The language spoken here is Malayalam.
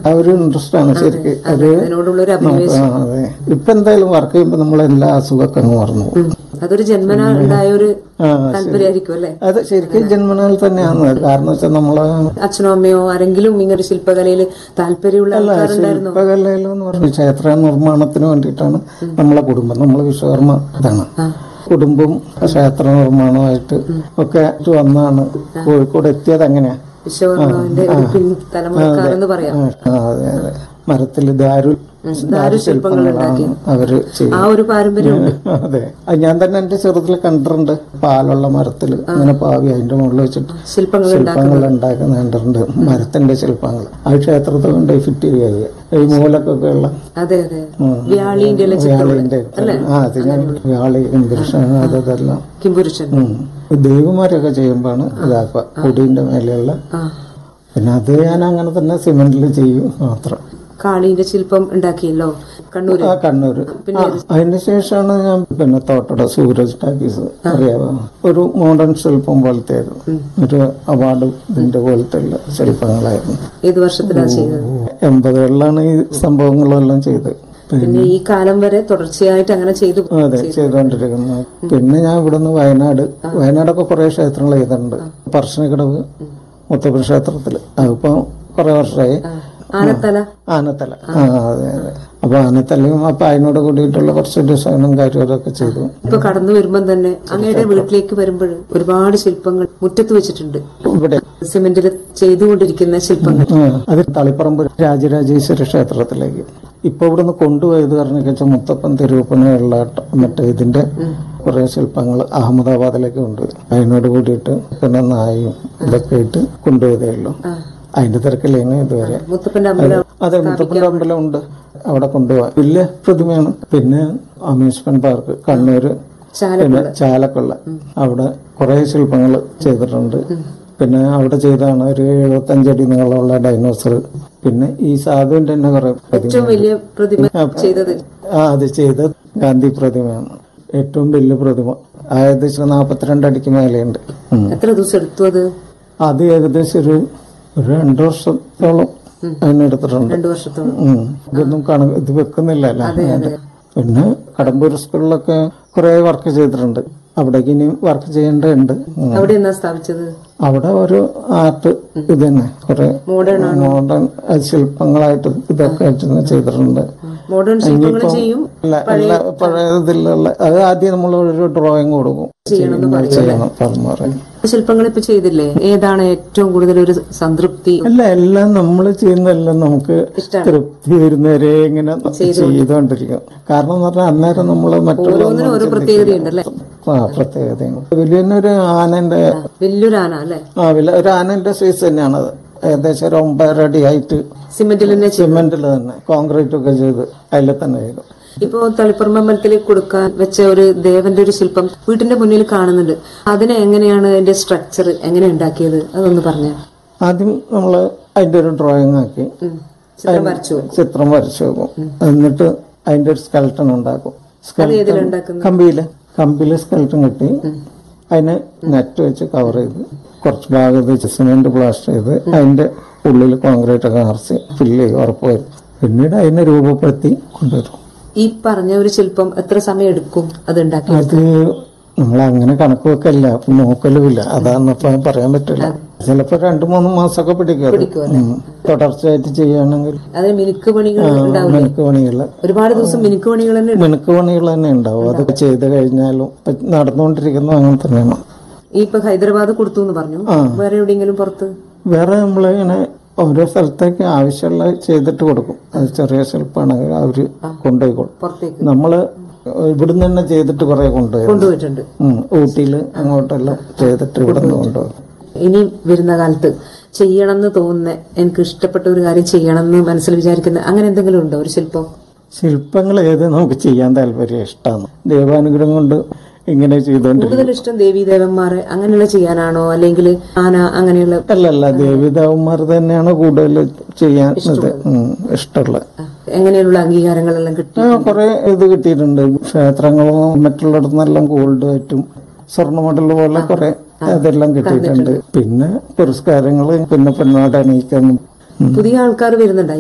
ആ ഒരു ഇൻട്രസ്റ്റ് ആണ് ശരിക്ക് അത് അതിനോടുള്ള ഒരു അഭിനിവേശം ആ, അതെ ഇപ്പൊ എന്തായാലും വർക്ക് ചെയ്യുമ്പോ നമ്മൾ എല്ലാ അസുഖമൊക്കെ അങ്ങ് മറന്നു പോകും. ഉം. അതൊരു ജന്മന ഉണ്ടായ ഒരു ആ താല്പര്യമായിരിക്കും അല്ലെ അത് ശരിക്കും ജന്മനാൽ തന്നെയാണ് കാരണം വെച്ചാൽ നമ്മള് അച്ഛനോ അമ്മയോ ആരെങ്കിലും ഇങ്ങനെ ശില്പകലയിൽ താല്പര്യമുള്ള ആൾക്കാരുണ്ടായിരുന്നോ ശില്പകലയിലെന്ന് പറഞ്ഞ ക്ഷേത്ര നിർമ്മാണത്തിന് വേണ്ടിയിട്ടാണ് നമ്മളെ കുടുംബം നമ്മളെ വിശ്വകർമ്മ ഇതാണ് കുടുംബം ക്ഷേത്ര നിർമ്മാണമായിട്ട് ഒക്കെ വന്നാണ് കോഴിക്കോട് എത്തിയത് അങ്ങനെയാ വിശ്വകർമാവിന്റെ ഒരു പിൻ തലമുറക്കാരെന്ന് പറയാം ആ, അതെ അതെ മരത്തിൽ ദാരു ദാരുശില്പങ്ങൾ അവര് ചെയ്യും ആ ഒരു പാരമ്പര്യമുണ്ട് അതെ അത് ഞാൻ തന്നെ എന്റെ ചെറുതിൽ കണ്ടിട്ടുണ്ട് പാലുള്ള മരത്തിൽ ഇങ്ങനെ പാവി അതിന്റെ മുകളിൽ വെച്ചിട്ട് ശില്പങ്ങൾ ശില്പങ്ങൾ ഉണ്ടാക്കുന്ന കണ്ടിട്ടുണ്ട് മരത്തിന്റെ ശില്പങ്ങൾ ആ ക്ഷേത്രത്തിൽ കൊണ്ട് ഫിറ്റ് ചെയ്യുക ഈ മൂലക്കൊക്കെ ഉള്ള അതെ അതെ വ്യാളിന്റെ ഇല ചിത്രം വ്യാളിന്റെ ആ അത് ഞാൻ വ്യാളി ഇംഗ്ലീഷ് അതെല്ലാം കിംപുരുഷൻ ഉം. ദേവിമാരൊക്കെ ചെയ്യുമ്പോഴാണ് ഇതാക്കുക കൊടിന്റെ മേലെയുള്ള ആ പിന്നെ അത് ഞാൻ അങ്ങനെ തന്നെ സിമെന്റിൽ ചെയ്യും മാത്രം കാളിന്റെ ശില്പം ഉണ്ടാക്കിയല്ലോ കണ്ണൂര് ആ കണ്ണൂര് ആ, അതിന് ശേഷമാണ് ഞാൻ പിന്നെ തോട്ടട സൂരജ് ടാക്കീസ് അറിയാമോ ഒരു മോഡേൺ ശില്പം പോലത്തെ ആയിരുന്നു ഒരു അവാർഡ് ഇതിന്റെ പോലത്തെ ഉള്ള ശില്പങ്ങളായിരുന്നു ഏത് വർഷത്തിലാണ് ചെയ്തത് എൺപതുകളിലാണ് ഈ സംഭവങ്ങളെല്ലാം ചെയ്തത് പിന്നെ ഈ കാലം വരെ തുടർച്ചയായിട്ട് അങ്ങനെ ചെയ്തു അതെ ചെയ്തുകൊണ്ടിരിക്കുന്നത് പിന്നെ ഞാൻ ഇവിടുന്ന് വയനാട് വയനാടൊക്കെ കുറെ ക്ഷേത്രങ്ങൾ ചെയ്തിട്ടുണ്ട് പറശ്ശിനിക്കടവ് മുത്തപ്പൻ ക്ഷേത്രത്തില് അതിപ്പോ കുറെ വർഷമായി ആനത്തല ആനത്തല ആ അതെ അതെ അപ്പൊ ആനത്തലയും അപ്പൊ അതിനോട് കൂടിയിട്ടുള്ള കുറച്ച് ഡിസൈനും കാര്യങ്ങളൊക്കെ ചെയ്തു ഇപ്പൊ കടന്നു വരുമ്പം തന്നെ അങ്ങയുടെ വീട്ടിലേക്ക് വരുമ്പോൾ ഒരുപാട് ശില്പങ്ങൾ മുറ്റത്ത് വെച്ചിട്ടുണ്ട് ഇവിടെ സിമെന്റിൽ ചെയ്തുകൊണ്ടിരിക്കുന്ന ശില്പങ്ങൾ ആ, അത് തളിപ്പറമ്പ് രാജരാജേശ്വര ക്ഷേത്രത്തിലേക്ക് ഇപ്പൊ ഇവിടുന്ന് കൊണ്ടുപോയത് കാരണം വെച്ചാൽ മുത്തപ്പൻ തിരുവപ്പനയുള്ള മറ്റേ ഇതിന്റെ കുറെ ശില്പങ്ങൾ അഹമ്മദാബാദിലേക്ക് കൊണ്ടുപോയി അതിനോട് കൂടിയിട്ട് പിന്നെ നായും ഇതൊക്കെ ഇട്ട് കൊണ്ടുപോയതേ ഉള്ളൂ അതിന്റെ തിരക്കിലേന് ഇതുവരെ മുത്തപ്പന്റെ അമ്പലം അതെ മുത്തപ്പന്റെ അമ്പലം ഉണ്ട് അവിടെ കൊണ്ടുപോകാൻ വലിയ പ്രതിമയാണ് പിന്നെ അമ്യൂസ്മെന്റ് പാർക്ക് കണ്ണൂര് ചാല പിന്നെ ചാലക്കുള്ള അവിടെ കുറെ ശില്പങ്ങൾ ചെയ്തിട്ടുണ്ട് പിന്നെ അവിടെ ചെയ്താണ് ഒരു എഴുപത്തഞ്ചടി നീളമുള്ള ഡൈനോസർ പിന്നെ ഈ സാധുവിന്റെ തന്നെ കുറെ പ്രതിമ ഏറ്റവും വലിയ പ്രതിമ ചെയ്തത് ആ അത് ചെയ്ത ഗാന്ധി പ്രതിമയാണ് ഏറ്റവും വലിയ പ്രതിമ ഏകദേശം നാപ്പത്തിരണ്ട് അടിക്ക് മേലെയുണ്ട് ഉം. എത്ര ദിവസം എടുത്തു അത് അത് ഏകദേശം ഒരു ഒരു രണ്ടു വർഷത്തോളം അതിനെടുത്തിട്ടുണ്ട് രണ്ടു വർഷത്തോളം ഉം. ഇതൊന്നും കണക്ക് ഇത് വെക്കുന്നില്ല അല്ലേ പിന്നെ കടമ്പൂർ സ്കൂളിലൊക്കെ കുറെ വർക്ക് ചെയ്തിട്ടുണ്ട് അവിടേക്ക് ഇനിയും വർക്ക് ചെയ്യേണ്ടതുണ്ട് ഉം. അവിടെ എന്നാ സ്ഥാപിച്ചത് അവിടെ ഒരു ആർട്ട് ഇത് തന്നെ കുറെ മോഡേൺ മോഡേൺ ശില്പങ്ങളായിട്ട് ഇതൊക്കെ ആയിട്ട് ചെയ്തിട്ടുണ്ട് മോഡേൺ ശില്പങ്ങൾ ചെയ്യും അല്ല എല്ലാ പഴയ ഇതിലുള്ള അത് ആദ്യം നമ്മൾ ഒരു ഡ്രോയിങ് കൊടുക്കും ചെയ്യണം പറഞ്ഞു പറയും ശില്പങ്ങൾ ഇപ്പൊ ചെയ്തില്ലേ ഏതാണ് ഏറ്റവും കൂടുതൽ ഒരു സംതൃപ്തി അല്ല എല്ലാം നമ്മൾ ചെയ്യുന്നതെല്ലാം നമുക്ക് ഇഷ്ടാണ്. തൃപ്തി വരുന്നവരെ ഇങ്ങനെ ചെയ്തുകൊണ്ടിരിക്കും കാരണം എന്ന് പറഞ്ഞാൽ അന്നേരം നമ്മൾ മറ്റുള്ള ഓരോന്നിനും ഓരോ പ്രത്യേകതയുണ്ടല്ലേ ആ പ്രത്യേകതയാണ് വലിയൊരു ആനന്റെ വലിയൊരു ആന അല്ലെ ആ വലിയ ഒരു ആനന്റെ സൈസ് തന്നെയാണത് ഏകദേശം ഒരു ഒമ്പതര അടി ഹൈറ്റ് സിമെന്റിൽ തന്നെ ചെയ്യും സിമെന്റിൽ തന്നെ കോൺക്രീറ്റ് ഒക്കെ ചെയ്ത് അതിൽ തന്നെ ചെയ്തു ഇപ്പോ തളിപ്പറമ്പ് അമ്പലത്തിൽ കൊടുക്കാൻ വെച്ച ഒരു ദേവന്റെ ഒരു ശില്പം വീട്ടിന്റെ മുന്നിൽ കാണുന്നുണ്ട് അതിനെ എങ്ങനെയാണ് അതിന്റെ സ്ട്രക്ചർ എങ്ങനെ ഉണ്ടാക്കിയത് അതൊന്ന് പറഞ്ഞു ആദ്യം നമ്മൾ അതിന്റെ ഒരു ഡ്രോയിങ് ആക്കി ചിത്രം വരച്ചു ചിത്രം വരച്ചു വെക്കും എന്നിട്ട് അതിന്റെ ഒരു സ്കെൽട്ടൺ ഉണ്ടാക്കും അത് സ്കെൽട്ടൺ ഏതിലുണ്ടാക്കുന്നത് കമ്പിയില് കമ്പിയില് സ്കെൽട്ടൺ കെട്ടി അതിന് നെറ്റ് വെച്ച് കവർ ചെയ്ത് കുറച്ച് ഭാഗം വെച്ച് സിമെന്റ് പ്ലാസ്റ്റർ ചെയ്ത് അതിന്റെ ഉള്ളിൽ കോൺക്രീറ്റ് ഒക്കെ നിറച്ച് ഫില്ല് ചെയ്ത് ഉറപ്പ് വരും പിന്നീട് അതിനെ രൂപപ്പെടുത്തി കൊണ്ടുവരും ഈ പറഞ്ഞ ഒരു ശില്പം എത്ര സമയം എടുക്കും അത് ഉണ്ടാക്കി അത് നമ്മൾ അങ്ങനെ കണക്ക് വെക്കല്ല നോക്കലുമില്ല അതാണ് ഇപ്പൊ പറയാൻ പറ്റില്ല ചിലപ്പോ രണ്ടു മൂന്ന് മാസമൊക്കെ പിടിക്കും അത്. ഉം. തുടർച്ചയായിട്ട് ചെയ്യുകയാണെങ്കിൽ അതിന് മിനുക്ക് പണികൾ ഉണ്ടാവും മിനുക്ക് പണികള് ഒരുപാട് ദിവസം മിനുക്ക് പണികൾ തന്നെ ഉണ്ട്. മിനുക്ക് പണികൾ തന്നെ ഉണ്ടാവും അതൊക്കെ ചെയ്ത് കഴിഞ്ഞാലും ഇപ്പൊ നടന്നുകൊണ്ടിരിക്കുന്നത് അങ്ങനെ തന്നെയാണ് ഈ ഇപ്പൊ ഹൈദരാബാദ് കൊടുത്തു എന്ന് പറഞ്ഞു വേറെ എവിടെയെങ്കിലും പുറത്ത് വേറെ നമ്മളിങ്ങനെ ഓരോ സ്ഥലത്തേക്ക് ആവശ്യമുള്ള ചെയ്തിട്ട് കൊടുക്കും അത് ചെറിയ ശില്പമാണെങ്കിൽ അവര് കൊണ്ടുപോയിക്കോളും പുറത്തേക്ക് നമ്മള് ഇവിടുന്ന് തന്നെ ചെയ്തിട്ട് കുറെ കൊണ്ടുപോയി കൊണ്ടുപോയിട്ടുണ്ട് ഉം. ഊട്ടിയില് അങ്ങോട്ടെല്ലാം ചെയ്തിട്ട് ഇവിടുന്ന് കൊണ്ടുപോകും ഇനി വരുന്ന കാലത്ത് ചെയ്യണം എന്ന് തോന്നുന്ന എനിക്ക് ഇഷ്ടപ്പെട്ട ഒരു കാര്യം ചെയ്യണം എന്ന് മനസ്സിൽ വിചാരിക്കുന്ന അങ്ങനെ എന്തെങ്കിലും ഉണ്ടോ ഒരു ശില്പം ശില്പങ്ങൾ ഏത് നമുക്ക് ചെയ്യാൻ താല്പര്യം ഇഷ്ടമാണ് ദൈവാനുഗ്രഹം കൊണ്ട് ഇങ്ങനെ ചെയ്തോണ്ടിരിക്കും കൂടുതൽ ഇഷ്ടം ദേവീ ദേവന്മാരെ അങ്ങനെയുള്ള ചെയ്യാനാണോ അല്ലെങ്കിൽ ആന അങ്ങനെയുള്ള അല്ലല്ല ദേവിതാവന്മാർ തന്നെയാണ് കൂടുതൽ ചെയ്യാൻ ഇത് ഉം, ഇഷ്ടമുള്ളത് എങ്ങനെയുള്ള അംഗീകാരങ്ങളെല്ലാം കിട്ടി ആ, കുറെ ഇത് കിട്ടിയിട്ടുണ്ട് ക്ഷേത്രങ്ങളും മറ്റുള്ളിടത്തുനിന്നെല്ലാം ഗോൾഡ് ആയിട്ടും സ്വർണ്ണ മെഡൽ പോലെ കുറെ അതെല്ലാം കിട്ടിയിട്ടുണ്ട് പിന്നെ പുരസ്കാരങ്ങൾ പിന്നെ പെണ്ണാട് അണിയിക്കാനും പുതിയ ആൾക്കാർ വരുന്നുണ്ട്